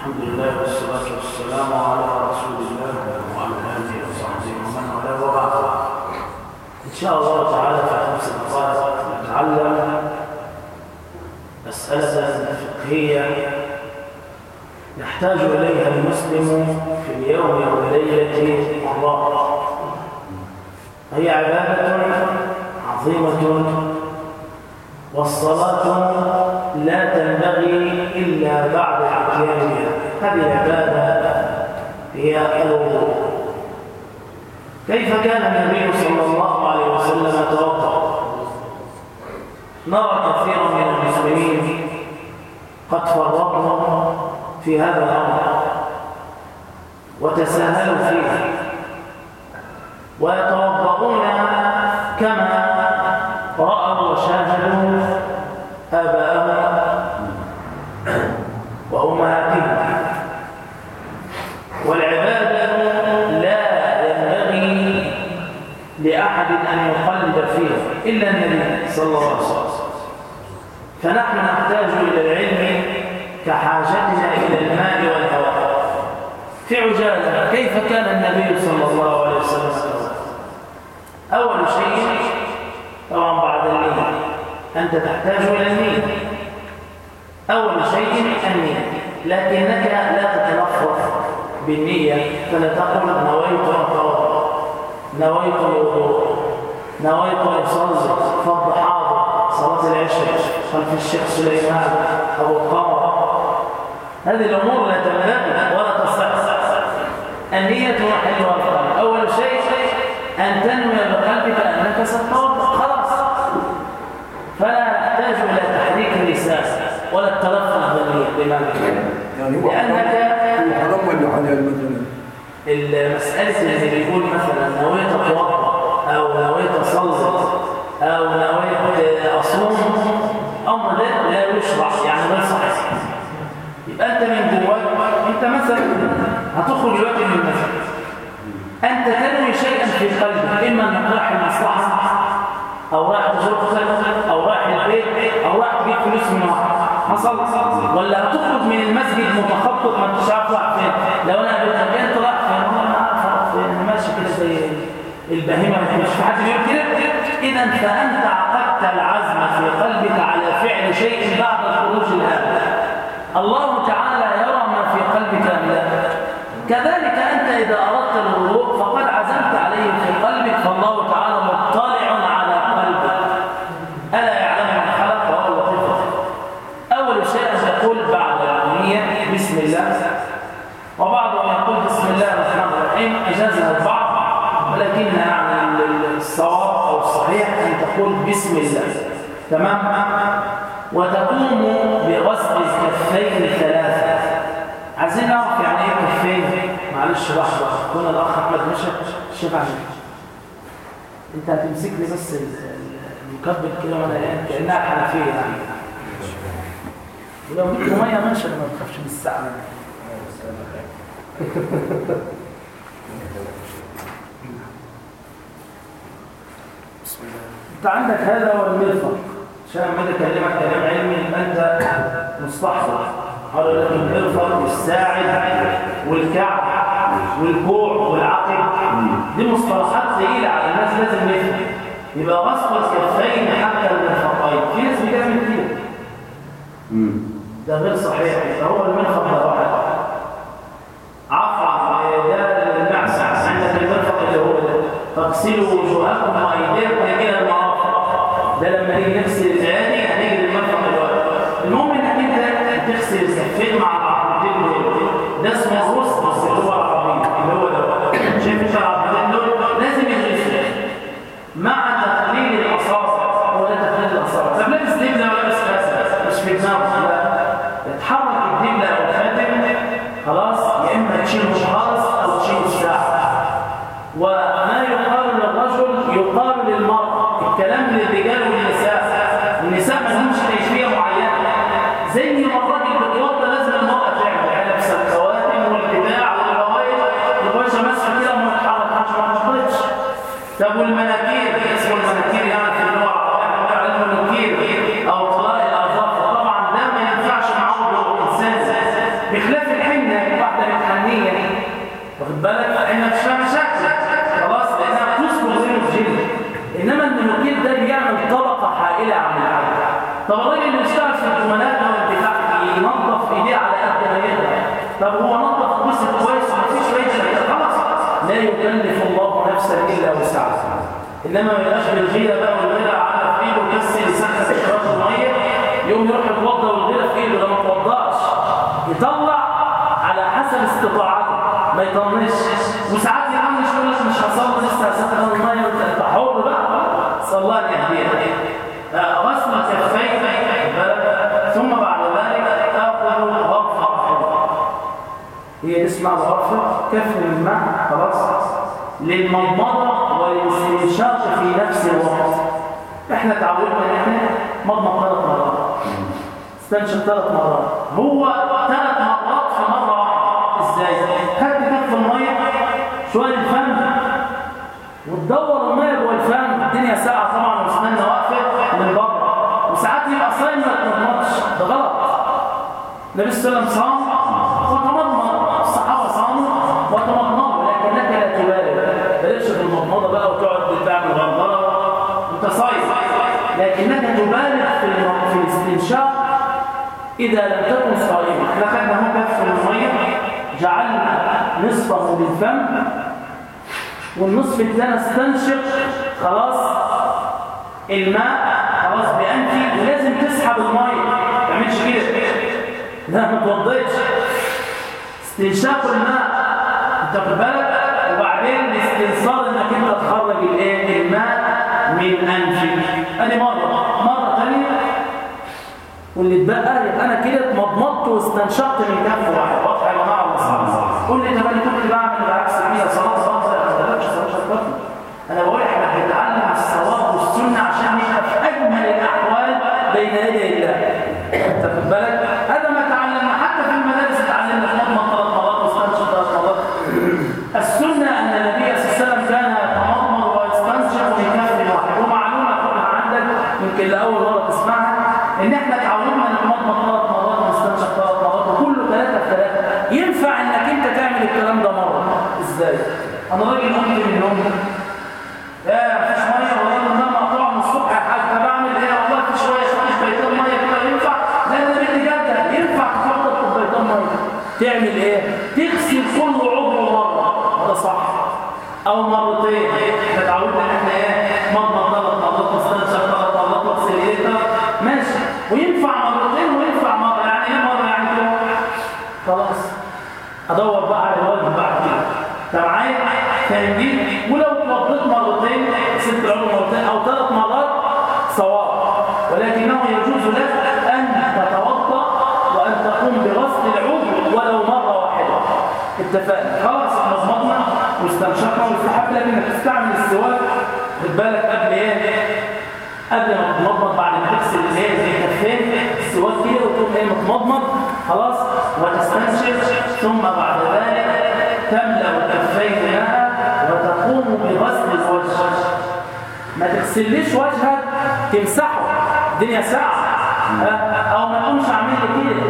الحمد لله والصلاة والسلام على رسول الله وعلى آله وصحبه ومن والاه وبعد إن شاء الله تعالى في خمس دقائق نتعلم مسألة فقهية يحتاج إليها المسلم في اليوم والليلة مرات هي عبادة عظيمة والصلاة لا تنبغي إلا بعد اعتيادها هذه العبادة هي الوضوء كيف كان النبي صلى الله عليه وسلم توضا نرى كثيرا من المسلمين قد فرطوا في هذا الأمر وتساهلوا فيه ويتوضؤون كما رأوا وشاهدوا آباءهم وأمهاتهم والعبادة لا ينبغي لأحد أن يقلد فيها إلا النبي صلى الله عليه وسلم فنحن نحتاج إلى العلم كحاجتنا إلى الماء والهواء في عجالة كيف كان النبي صلى الله عليه وسلم أول شيء طبعا بعد النية أنت تحتاج إلى النية أول شيء النية لكنك لا تتلفظ بالنية فلا تقول نويت التوضا نويت الوضوء نويت أصلي فض حاضر صلاة العشاء خلف الشيخ سليمان أو القمر هذه الأمور لا تملكها ولا تصح النية محلها القلب أول شيء أن تنوي بقلبك أنك ستوضا خلاص فلا نحتاج إلى تحريك اللسان ولا التلفظ بالنية لماذا؟ يعني هو لأنك حرام هو حرام ولا حلال مثلا المسألة اللي بيقول مثلا نويت أتوضا أو نويت أصلي أو نويت أصوم أمر ده لا يشرع يعني غير صحيح يبقى أنت من جواك أنت مثلا هتخرج دلوقتي من المسجد أنت تنوي شيئا في قلبك إما أنك رايح المصلحة أو رايح تزور خالك أو رايح البيت أو رايح تجيب فلوس من واحد حصل ولا هتخرج من المسجد متخبط ما انتش عارف رايح فين لو انا قابلتك انت رايح فين والله ما عارف رايح فين انا ماشي كده زي البهيمه مش في حد بيقول كده اذا فانت عقدت العزم في قلبك على فعل شيء بعد الخروج الان الله تعالى يرى ما في قلبك ام لا كذلك انت اذا اردت الوضوء فقد عزمت عليه في قلبك فالله تعالى مطلع على قلبك الا يعلم من خلق وهو اللطيف الخبير أول شيء أن تقول بعد النية بسم الله وبعضهم يقول بسم الله الرحمن الرحيم أجازها البعض ولكن يعني الصواب أو الصحيح أن تقول بسم الله تمام وتقوم بغسل الكفين ثلاثة عايزين نعرف يعني ايه كفين معلش لحظة كون الأخ أحمد مشى الشيخ عمي أنت هتمسك لي بس المكبل كده وأنا إيه؟ كأنها حنفية يعني ولو جبت ميه ماشي ما تخافش من الساعه بسم الله انت عندك هذا هو المرفق عشان لما اجي اكلمك كلام علمي يبقى انت مستحضر قالوا لك المرفق والساعد والكعب والكوع والعقب دي مصطلحات ثقيله على الناس لازم نفهم يبقى غسل الكفين حتى المرفقين في ناس بتعمل كده ده غير صحيح فهو المرفق ده واحد عفوا ده المعسع عندك المرفق اللي هو ده فاغسلوا وجوهكم وايديكم الى المرافق ده لما نيجي نغسل الايادي هنيجي للمرفق الواحد المهم انك انت تغسل الكفين مع العظمتين دول ده اسمه الغسل بس اللي هو العربي اللي هو ده شايف انت العظمتين دول لازم يغسل مع تقليل الاصابع هو ده تقليل الاصابع طب لابس دبله ولا لابس كاسه مش في دماغه لا تحرك الدبلة أو الخاتم خلاص يا إما تشيله خالص أو تشيله الساعة وما يقال للرجل يقال للمرأة الكلام للرجال والنساء النساء ما لهمش كيفية معينة زي ما الراجل بيتوضى لازم المرأة تعمل يعني لابسة الخواتم والبتاع والروايح الروايشة ماسكة كده وما تتحركش ما تتحركش طب والمناكير اسمه المناكير يعني في اللغة العربية المناكير أو طلاق الأظافر طبعا ده ما ينفعش معه الإنسان بخلاف الحين واخد بالك احنا مش فيها مشاكل خلاص لانها تصبغ زي الجلد انما المنوكيل ده بيعمل طبقه حائله عن العين طب الراجل اللي بيشتغل في الكمالات او الدفاع ينظف ايديه على قد ما يقدر طب هو نظف جزء كويس ومفيش فايده خلاص لا يكلف الله نفسا الا وسعها انما ما يبقاش بالغيره بقى والغيره على في ايده بس يسخن اشراط الميه يوم يروح يتوضا والغيره في ايده ده ما اتوضاش يطلع على حسب استطاعته ما يطنش وساعات يعمل يقول لك مش هصلي لسه هسخن الميه انت حر بقى صلى ان يهديها غسل الكفين ثم بعد ذلك تاخذ غرفه هي اسمها غرفه كف من الماء خلاص للمضمضه والاستنشاق في نفس الوقت احنا تعودنا ان احنا مضمض ثلاث مرات استنشق ثلاث مرات هو ثلاث مرات في مره واحده ازاي خدت كف الميه شويه الفم وتدور الميه جوه الفم الدنيا ساقعه طبعا واسناننا واقفه من بره وساعات يبقى صايم ما يتمضمضش ده غلط النبي صلى الله عليه وسلم صام وتمضمض الصحابه صاموا وتمضمضوا لكنك لا تبالغ بلاش في المضمضه بقى وتقعد تعمل غرغره وانت صايم لكنك تبالغ في في الاستنشاق اذا لم تكن صائما احنا خدنا هو كف الميه جعلنا نصفه بالفم والنصف الثاني استنشق خلاص الماء خلاص بأنفي ولازم تسحب المية ما تعملش كده لا ما توضيش استنشاق الماء انت واخد بالك وبعدين الاستنصار انك انت تخرج الايه الماء من انفك ادي مره مره ثانيه واللي اتبقى يبقى انا كده اتمضمضت واستنشقت من كف واحد واضح يا جماعه ولا قول لي طب انا كنت بعمل العكس فيها صلاه صلاه أنا بقول إحنا بنتعلم الصواب والسنة عشان نبقى في أجمل الأحوال بين يدي الله. أنت خد بالك؟ هذا ما تعلمنا حتى في المدارس اتعلمنا نضمن ثلاث مرات واستنشق ثلاث مرات. السنة أن النبي صلى الله عليه وسلم كان يتمضمض ويستنشق من كف واحد، ومعلومة كلها عندك يمكن لأول مرة تسمعها إن إحنا اتعودنا نتمضمض ثلاث مرات ونستنشق ثلاث مرات وكله ثلاثة في ثلاثة. ينفع إنك أنت تعمل الكلام ده مرة. إزاي؟ أنا راجل قمت من النوم لا مفيش ميه والله النوم مقطوع من الصبح يا حاج طب اعمل ايه والله في شويه شويه بيتين ميه كده ينفع لا ده بدي جدا ينفع تحط كوبايتين ميه تعمل ايه تغسل كل عضو مره ده صح او مرتين احنا اتعودنا ان احنا ايه مضمض ثلاث مرات نستنشق ثلاث مرات نغسل ايدينا ماشي وينفع مرتين وينفع مره يعني ايه مره يعني كده خلاص ادور بقى على الوجه بعد كده انت معايا فاهمين ولو اتوضيت مرتين ست العمر مرتين او ثلاث مرات صواب ولكنه يجوز لك ان تتوضا وان تقوم بغسل العضو ولو مره واحده اتفقنا خلاص مضمضنا واستنشقنا واستحب لك انك تستعمل السواك خد بالك قبل ايه قبل ما تتمضمض بعد ما تغسل الايه زي كفين السواك كده وتقوم ايه متمضمض خلاص وتستنشق ثم بعد ذلك تملا الكفين لها وتقوم بغسل الوجه ما تغسليش وجهك تمسحه الدنيا ساعه او ما تقومش اعمل لي كده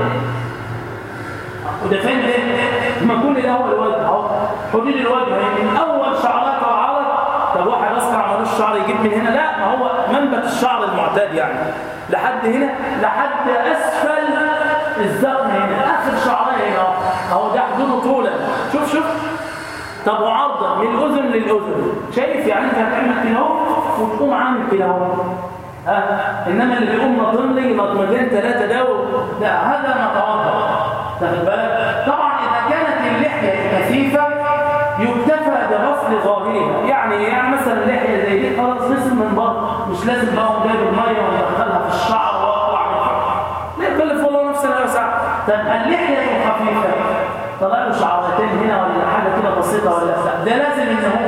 وده فين ليه؟ ما كل الاول الوجه اهو حدود الوجه من اول شعرات وعرض طب واحد اصفر على الشعر يجيب من هنا لا ما هو منبت الشعر المعتاد يعني لحد هنا لحد اسفل الذقن هنا اخر شعرين هنا اهو ده حدوده طولا شوف شوف طب وعرضا من الاذن للاذن شايف يعني انت هتعمل كده اهو وتقوم عامل كده اهو ها انما اللي بيقوم ناطم لي نطمتين ثلاثه ده لا هذا ما توضا تاخد بالك طبعا اذا كانت اللحيه كثيفه يكتفى بغسل ظاهرها يعني يعني مثلا اللحيه زي دي خلاص غسل من بره مش لازم بقى جايب الميه وندخلها في الشعر واطلع لا يكلف الله نفسا الا وسعها طب اللحيه الخفيفه طلع له شعرتين هنا ولا حاجه كده بسيطه ولا لا ده لازم ان هو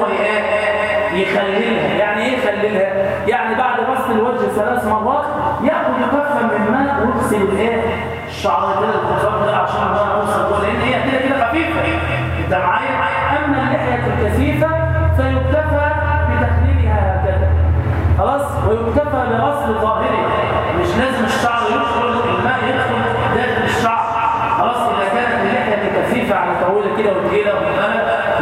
يخللها يعني ايه يخللها يعني بعد غسل الوجه ثلاث مرات ياخذ كفا من ماء ويغسل الايه الشعرتين الخفاف عشان ما يوصل لان هي كده كده خفيفه انت معايا اما اللحيه الكثيفه فيكتفى بتخليلها هكذا خلاص ويكتفى بغسل ظاهرها مش لازم الشعر يدخل الماء يدخل داخل الشعر خلاص اذا كانت اللحيه كثيفه على طويله كده وتقيله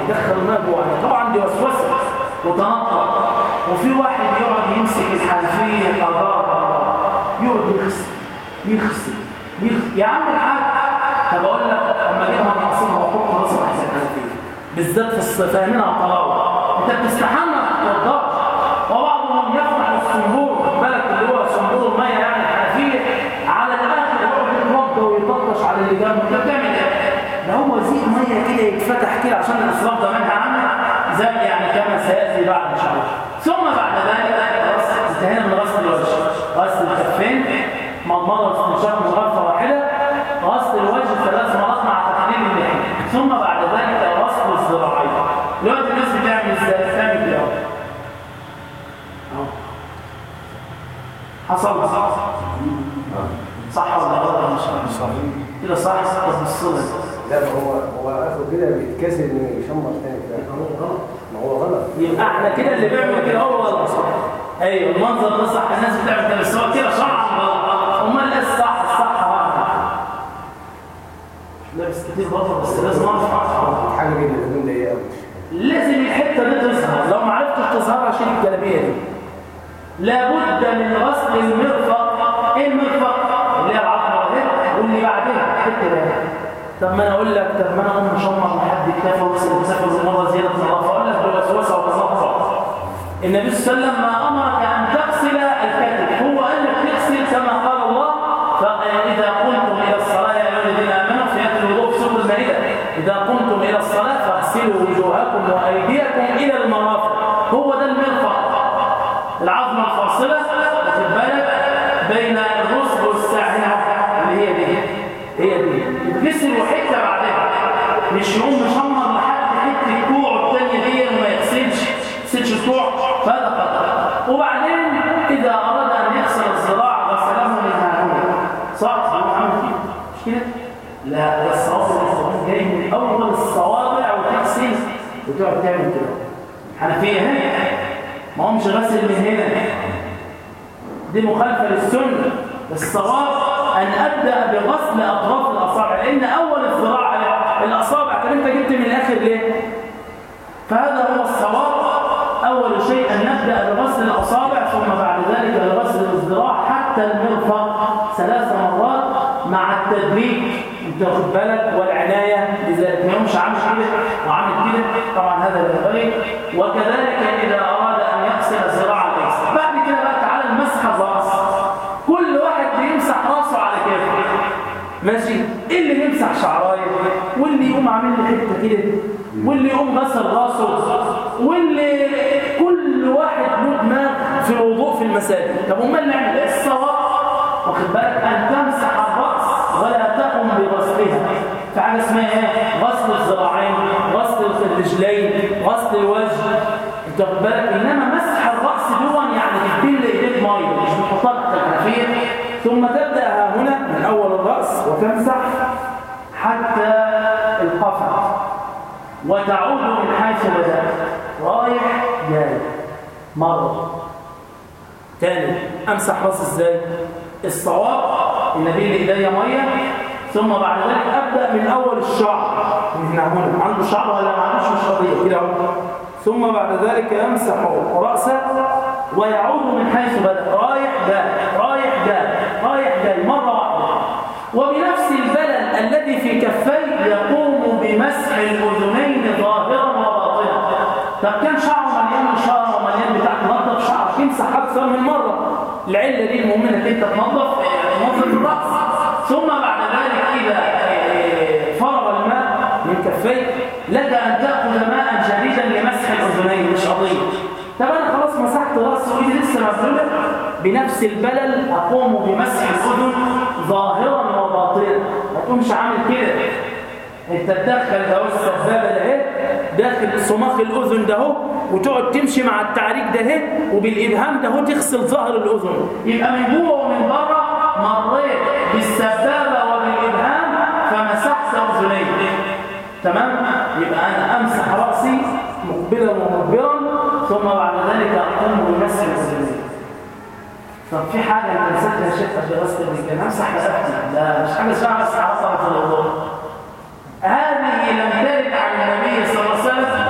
يدخل الماء جوه طبعا دي وسوسه وتنطط وفي واحد يقعد يمسك الحنفيه قرار يقعد يغسل يغسل يغسل يا عم الحاج طب اقول لك اما اجيبها من اصلها واحط راسها تحت الحنفيه بالذات في الصيف فاهمينها الطلاوه انت بتستحمى ما تتوضاش وبعضهم يفتح الصنبور خد بالك اللي هو صنبور الميه يعني الحنفيه على الاخر يقعد يتوضا ويططش على اللي جنبه انت بتعمل ايه؟ ده هو زيق ميه كده يتفتح كده عشان الاسراف ده منها عنه زي يعني كما سياتي بعد ان شاء الله ثم بعد ذلك خلاص انتهينا من غسل الوجه غسل الكفين مضمضه واستنشاق من غرفه واحده غسل الوجه ثلاث مرات مع تقليل اللحيه ثم بعد ذلك غسل الذراعين دلوقتي الناس بتعمل ازاي؟ بتعمل كده اهو حصل صح ولا غلط مش صح كده صح طب الصلاه لا ما هو هو اخره كده بيتكسر انه يشمر تاني كده ما هو غلط يبقى احنا كده اللي بيعمل كده هو غلط ايوه المنظر ده صح الناس بتعمل كده بس هو كده شرعا غلط امال ايه الصح الصح لابس كتير برضه بس لازم اعرف حاجه كده الهدوم ضيقه قوي لازم الحته دي تظهر لو ما عرفتش تظهرها شيل الجلابيه دي لابد من غسل المرفق ايه المرفق اللي هي العظمه اهي واللي بعدها الحته دي طب ما انا اقول لك طب ما انا اقوم مشمر لحد الكتاف واغسل المسافه مره زياده نظافه اقول لك دول وسوسه وتنظف النبي صلى الله عليه وسلم ما امرك ان تغسل الكتف هو قال لك تغسل كما قال الله فاذا قمتم الى الصلاه يا ايها الذين امنوا في ايات الوضوء في سوره المائده اذا قمتم الى الصلاه فاغسلوا وجوهكم وايديكم الى المرافق هو ده المرفق العظمه الفاصله واخد بالك بين الرسل والساعد اللي هي دي هي دي يتغسل وحته بعدها مش يقوم مشمر لحد حته كوع الثانيه دي وما يغسلش يغسلش الكوع فهذا خطا وبعدين اذا اراد ان يغسل الذراع غسله من هنا صح هو عامل كده مش كده لا ده الصوابع الصوابع جاي من اول الصوابع وتغسل وتقعد تعمل كده حنفيه هنا ما هو مش غسل من هنا دي مخالفه للسنه الصواب أن أبدأ بغسل أطراف الأصابع لأن أول الذراع الأصابع طب أنت جبت من الآخر ليه؟ فهذا هو الصواب أول شيء أن نبدأ بغسل الأصابع ثم بعد ذلك بغسل الذراع حتى المرفق ثلاث مرات مع التدريج انت واخد بالك والعناية لذلك ما يومش عامل كده وعامل كده طبعا هذا لا ينبغي وكذلك إذا أراد أن يغسل الذراع الأيسر بعد كده بقى تعالى المسح الرأس كل واحد بيمسح راسه على كيفه ماشي اللي يمسح شعرايه واللي يقوم عامل لي حته كده واللي يقوم غسل راسه واللي كل واحد له دماغ في الوضوء في المساجد طب امال نعمل ايه الصواب واخد بالك ان تمسح الراس ولا تقم بغسلها في حاجه اسمها ايه غسل الذراعين غسل الرجلين غسل الوجه انت واخد بالك انما مسح الراس دون يعني تدل ايديك ميه مش بتحطها تحت الحنفيه ثم تبدا ها هنا من اول الراس وتمسح حتى القفا وتعود من حيث بدات رايح جاي مره تاني امسح راسي ازاي الصواب النبي اللي ايديا ميه ثم بعد ذلك ابدا من اول الشعر من هنا عنده شعر ولا ما عندوش مش قضيه كده اهو ثم بعد ذلك يمسح راسه ويعود من حيث بدا رايح جاي رايح جاي رايح جاي مره واحده وبنفس البلل الذي في كفيه يقوم بمسح الاذنين ظاهرا وباطنا طب كان شعره مليان شعر ومليان بتاع تنظف شعرك يمسح اكثر من مره العله دي المهم انك انت تنظف تنظف الراس ثم بعد ذلك اذا فرغ الماء من كفيك لك ان تاخذ ماء جديدا لمسح الاذنين مش قضيه طب انا خلاص مسحت راسي وايدي لسه مبلوله بنفس البلل اقوم بمسح الاذن ظاهرا وباطنا ما تقومش عامل كده انت تدخل ده السبابه ده اهي داخل صماخ الاذن ده اهو وتقعد تمشي مع التعريج ده اهي وبالابهام ده اهو تغسل ظهر الاذن يبقى من جوه ومن بره مريت بالسبابه وبالابهام فمسحت اذني تمام يبقى انا امسح راسي مقبلا ومدبرا ثم بعد ذلك اقوم بمسح اذني طب في حاجه انت نسيتها يا شيخ في غسل الرجال امسح رقبتي لا مش حاجه اسمها مسح راسها في الوضوء هذه لم ترد عن النبي صلى الله عليه وسلم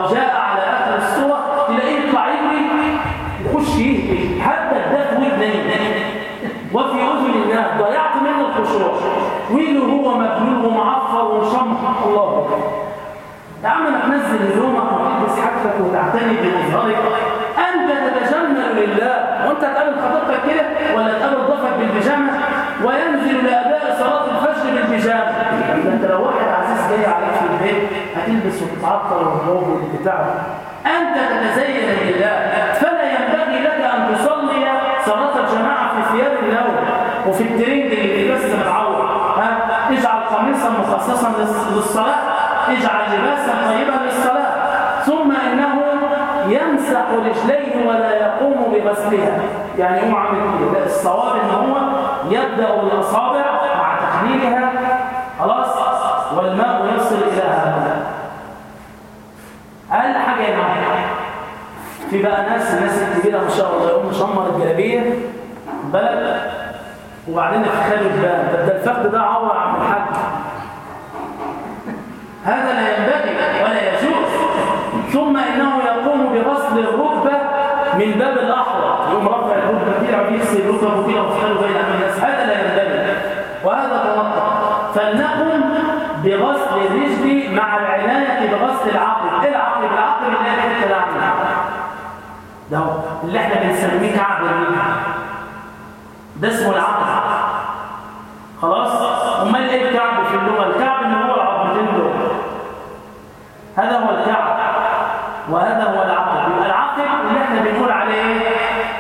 جاء على اخر الصوره تلاقيه يطلع يجري يخش يهدي حتى الدف ودنين وفي اذن الناس ضيعت منه الخشوع ويله هو مبلول ومعفر ومشمح الله أكبر. يا عم ما تنزل هدومك وتلبس حاجتك وتعتني بمظهرك انت تتجمل لله وانت تقابل خطيبتك كده ولا تقابل ضيفك بالبيجامه وينزل لاداء صلاه الفجر بالبيجامه ده انت لو واحد عزيز جاي عليك في البيت هتلبس وتتعطر والجو والبتاع انت تتزين لله فلا ينبغي لك ان تصلي صلاه الجماعه في ثياب النوم وفي الترند اللي بس متعور ها اجعل قميصا مخصصا للص- للصلاه اجعل لباسا طيبا للصلاه ثم انه يمسح رجليه ولا يقوم بغسلها يعني هو عامل كده لا الصواب ان هو يبدا بالاصابع مع تخليلها خلاص والماء يصل الى هذا اقل حاجه يا جماعه في بقى ناس الناس الكبيره ما شاء الله يقوم مشمر الجلابيه بلد وبعدين يتخيلوا الباب ده ده الفخذ ده عوره يا عم الحاج هذا لا ينبغي ولا يجوز ثم انه يقوم بغسل الركبه من باب الاحوط يقوم رفع الركبه كده ويغسل الركبه كده ويدخله بين امام الناس هذا لا ينبغي وهذا تنطع فلنقم بغسل الرجل مع العنايه بغسل العقل ايه العقل بالعقل اللي هي الحته الاعلى ده هو اللي احنا بنسميه كعب الرجل ده اسمه العقل خلاص امال ايه الكعب في اللغه الكعب اللي هو العظمتين دول هذا هو الكعب وهذا هو العقل يبقى العقل اللي احنا بنقول عليه ايه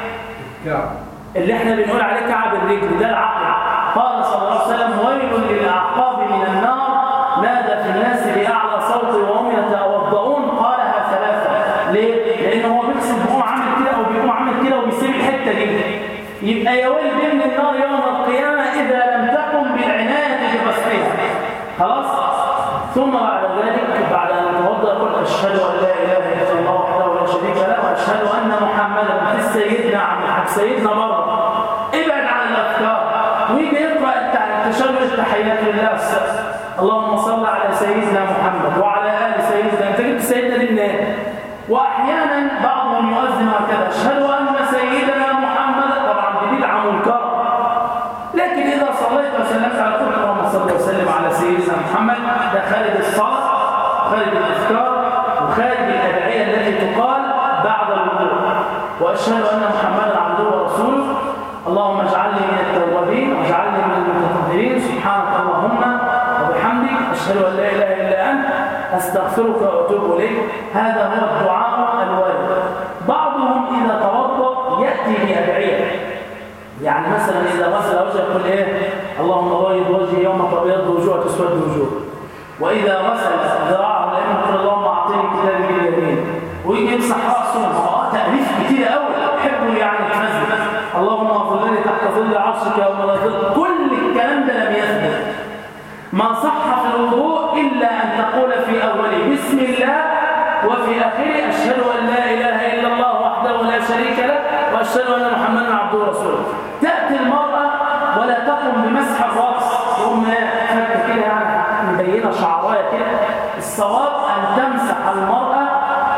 كعب اللي احنا بنقول عليه كعب الرجل ده العقل قال صلى الله عليه وسلم ويل للاعقاب من النار نادى في الناس باعلى صوت وهم يتوضؤون قالها ثلاثه ليه لان هو بيغسل بيقوم عامل كده او بيقوم عامل كده وبيسيب الحته دي يبقى يا ويل من النار يوم القيامه اذا لم تقم بالعنايه بغسلها خلاص ثم بعد ذلك بعد ان نتوضا يقول اشهد ان لا اله الا الله وحده لا شريك له واشهد ان محمدا في سيدنا عم الحاج سيدنا بره ابعد عن الافكار ويجي يقرا التع- التشهد التحيات لله الس- اللهم صل على سيدنا محمد وعلى ال سيدنا انت جبت سيدنا دي منين واحيانا بعضهم يؤذن هكذا اشهد ان سيدنا محمد طبعا دي بدعه منكره لكن إذا صليت وسلمت على كل اللهم صل وسلم على سيدنا محمد ده خارج الصلاة خارج الأذكار وخارج الأدعية التي تقال بعد الوضوء وأشهد أن محمدا عبده ورسوله اللهم اجعلني من التوابين واجعلني من المتطهرين سبحانك اللهم وبحمدك أشهد أن لا إله إلا أنت أستغفرك وأتوب إليك هذا هو الدعاء الوارد بعضهم إذا توضأ يأتي بأدعية يعني مثلا إذا غسل وجهه يقول إيه اللهم بيض وجهي يوم تبيض وجوه تسود وجوه وإذا غسل ذراعه لأنه يقول اللهم أعطيني كتابي باليمين ويجي يمسح رأسه ما هو تأليف كتير قوي أحبه يعني يتمزج اللهم اغفر لي تحت ظل عرشك يوم لا ظل كل الكلام ده لم يثبت ما صح في الوضوء إلا أن تقول في أوله بسم الله وفي آخره أشهد أن لا إله إلا الله وحده لا شريك له وأشهد أن محمدا عبده ورسوله تأتي المرأة ولا تقم بمسح الرأس يقوم فك كده يعني مبينة شعراية كده الصواب أن تمسح المرأة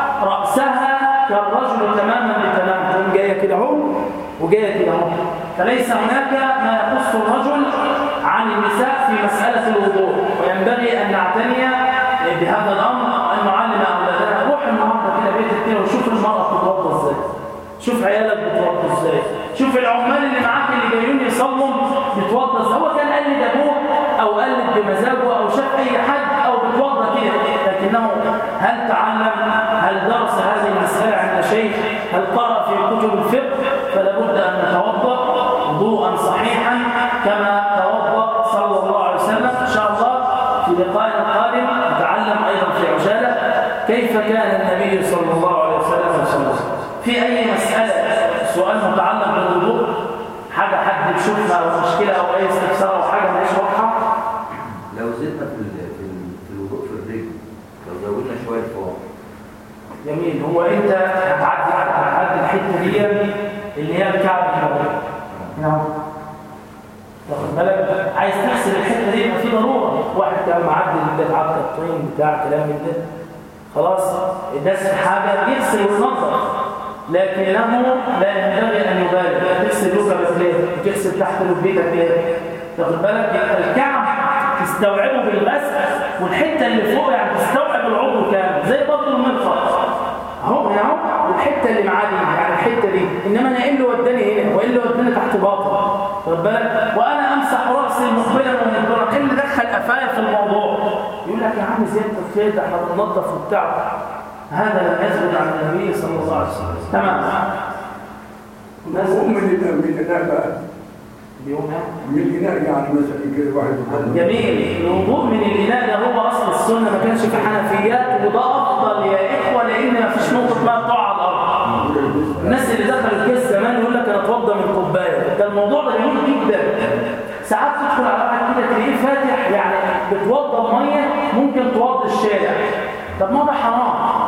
رأسها كالرجل تماما بتمام تقوم جاية كده اهو وجاية كده اهو فليس هناك ما يخص الرجل عن النساء في مسألة الوضوء وينبغي أن نعتني بهذا الأمر وأن نعلم أولادنا روح النهارده كده بيتك كده وشوف المرأة بتتوضى ازاي شوف عيالك بتوضى ازاي شوف العمال اللي معاك اللي جايين يصلوا بتوضى ازاي هو كان قلد ابوه او قلد بمزاجه او شاف اي حد او بتوضى كده لكنه هل تعلم هل درس هذه المسألة عند شيخ هل قرأ في كتب الفقه فلا بد ان نتوضا وضوءا صحيحا كما توضا صلى الله عليه وسلم ان شاء الله في لقائنا القادم نتعلم ايضا في عجاله كيف كان النبي صلى الله عليه وسلم وسلم في اي مساله سؤال متعلق بالوضوء حاجه حد يشوفها او مشكله او اي استفسار او حاجه مش واضحه لو زدنا في ال- في ال- في الوضوء في الرجل لو زودنا شويه فوق جميل هو انت هتعدي هتعدي الحته دي اللي هي الكعب كده نعم واخد بالك عايز تغسل الحته دي يبقى في ضروره واحد كان معدي البيت عدى الطين بتاع كلام من ده خلاص داس في حاجه يغسل وينظف لكنه لا ينبغي ان يبالغ تغسل ركبك ليه؟ تغسل تحت ركبتك ليه؟ تاخد بالك يبقى الكعب تستوعبه بالغسل والحته اللي فوق يعني تستوعب العضو كامل زي برضه المرفق اهو هنا اهو والحته اللي معاه دي يعني الحته دي انما انا ايه اللي وداني هنا وايه اللي وداني تحت باطن واخد بالك وانا امسح راسي مقبلا ومدبرا ايه اللي دخل قفايا في الموضوع يقول لك يا عم زيادة كده احنا بننظف وبتاع هذا لم يثبت عن النبي صلى الله عليه وسلم تمام مؤمن الإناء من الإناء بقى بيوم من الإناء يعني مثلا كده واحد يقول جميل الوضوء من الإناء ده هو أصل السنة ما كانش في حنفيات وده أفضل يا إخوة لأن ما فيش نقطة ماء بتقع على الأرض الناس اللي دخلوا الكيس زمان يقول لك أنا أتوضى من كوباية ده الموضوع ده جميل جدا ساعات تدخل على واحد كده تلاقيه فاتح يعني بتوضى مية ممكن توضي الشارع طب ما ده حرام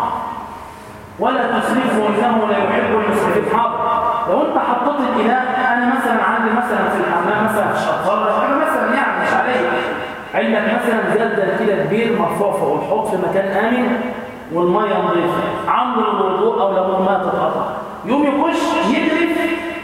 ولا تسرفوا انه لا يحب المسرفين حاضر لو انت حطيت الاناء انا مثلا عندي مثلا في الحمام مثلا في الشطار حاجه مثلا يعني مش عليا عندك مثلا جردل كده كبير مرفوع فوق الحوض في مكان امن والميه نظيفه عامل الوضوء او لو الماء تتقطع يوم يخش يجري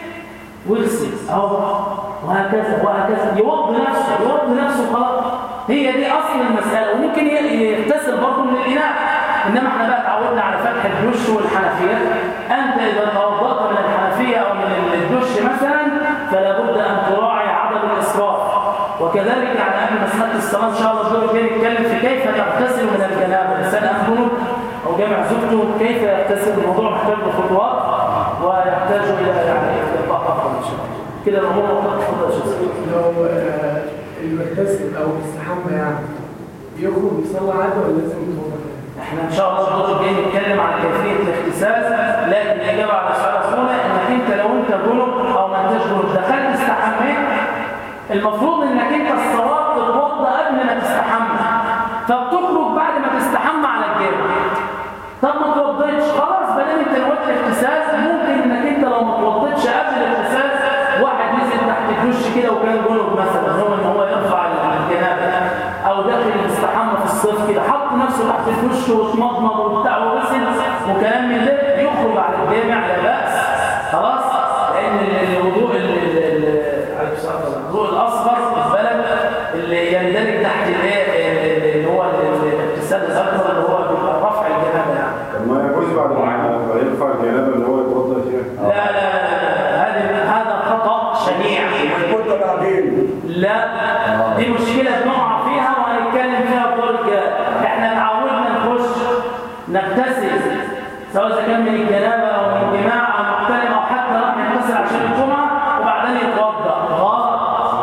ويغسل اهو وهكذا وهكذا يوضي نفسه يوضي نفسه خلاص هي دي اصل المساله وممكن يغتسل برضه من الاناء انما احنا بقى اتعودنا على فتح الدش والحنفيات انت اذا توضأت من الحنفيه او من الدش مثلا فلا بد ان تراعي عدم الاسراف وكذلك يعني قبل مساله الصلاه ان شاء الله الدور الجاي نتكلم في كيف تغتسل من الجنابه الانسان امكنه او جامع زوجته كيف يغتسل الموضوع محتاج خطوات ويحتاج الى يعني لقاء اخر ان شاء الله كده الامور وقت تفضل يا شيخ لو آه، المغتسل او بيستحمى يعني يخرج يصلي عادي ولا لازم يتوضا احنا ان شاء الله الدور الجاي نتكلم عن كيفيه الاغتسال لكن الاجابه على السؤال الاولى انك انت لو انت جنب او ما انتش جنب دخلت استحميت المفروض انك انت الصلاه تتوضا قبل ما تستحمى فبتخرج بعد ما تستحمى على الجامع طب ما توضيتش خلاص ما دام انت نويت الاغتسال ممكن انك انت لو ما توضيتش قبل الاغتسال واحد نزل تحت الدش كده وكان جنب مثلا هو ان هو يرفع الجنابه او داخل الاستحمى في الصيف كده حط نفسه تحت الدش واتمضمض وبتاع وغسل وكلام من ده يخرج على الجامع لا باس خلاص لان الوضوء ال- ال- ال- عليه الصلاة والسلام، الوضوء الاصغر في البلد اللي يندرج تحت الايه اللي هو ال- الاغتسال الاكبر اللي هو بيبقى رفع الجنابه يعني طب ما يجوز بعد ما يرفع الجنابه اللي هو يتوضا فيها لا لا لا لا هذا هذا خطا شنيع كنت بعدين لا دي مشكلة بنقع فيها وهنتكلم فيها بدور الجاي احنا اتعودنا نخش نغتسل سواء اذا كان من الجنابة او من الجماع او محترم او حتى راح يغتسل عشان الجمعة وبعدين يتوضا غلط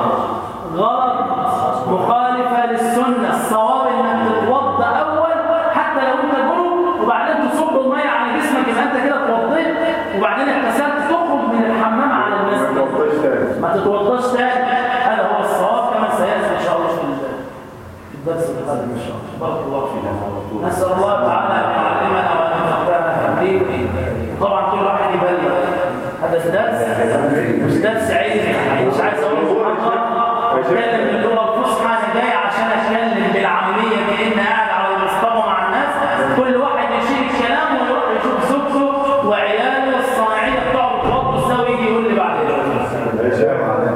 غلط مخالفة للسنة الصواب انك تتوضا اول حتى لو انت جنب وبعدين تصب المية على جسمك يبقى انت كده اتوضيت وبعدين اغتسلت تخرج من الحمام على ما المسجد يتوضاش تاني ما تتوضاش تاني هذا هو الصواب كما سياتي ان شاء الله في ال- في الدرس القادم ان شاء الله بارك الله فيكم نسال الله تعالى ان يعلمنا وان ينفعنا به طبعا كل واحد يبلغ هذا درس مش درس علمي مش عايز اقول محاضره اتكلم باللغه الفصحى انا جاي عشان اتكلم بالعاميه كاني قاعد على المصطبه مع الناس كل واحد يشيل الكلام ويروح يشوف زوجته وعياله الصناعيه بتوعه بتوضوا ازاي ويجي يقول لي بعد ماشي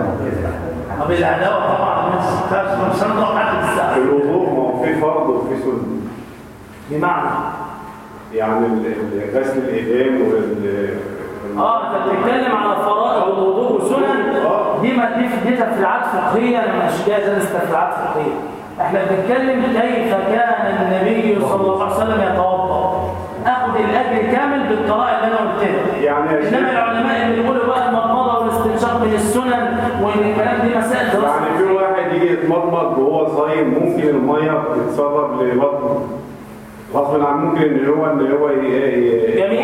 طب العداوه طبعا مش مش هنطلع حد في بالساعه الوضوء ما هو في فرض وفي سنه بمعنى يعني ال- ال- غسل الايدين وال اه انت بتتكلم على فرائض الوضوء وسنن دي ما دي دي تفريعات فقهيه انا مش جاي ادرس تفريعات فقهيه احنا بنتكلم كيف كان النبي صلى الله عليه وسلم يتوضا اخذ الاجر كامل بالطرائق اللي انا قلتها يعني يا انما شيخ العلماء اللي بيقولوا بقى المضمضه والاستنشاق من السنن وان الكلام دي مسائل دراسه يعني في واحد يجي يتمضمض وهو صايم ممكن الميه تتسرب لبطنه غصب عن ممكن ان هو ان هو ي- ي- جميل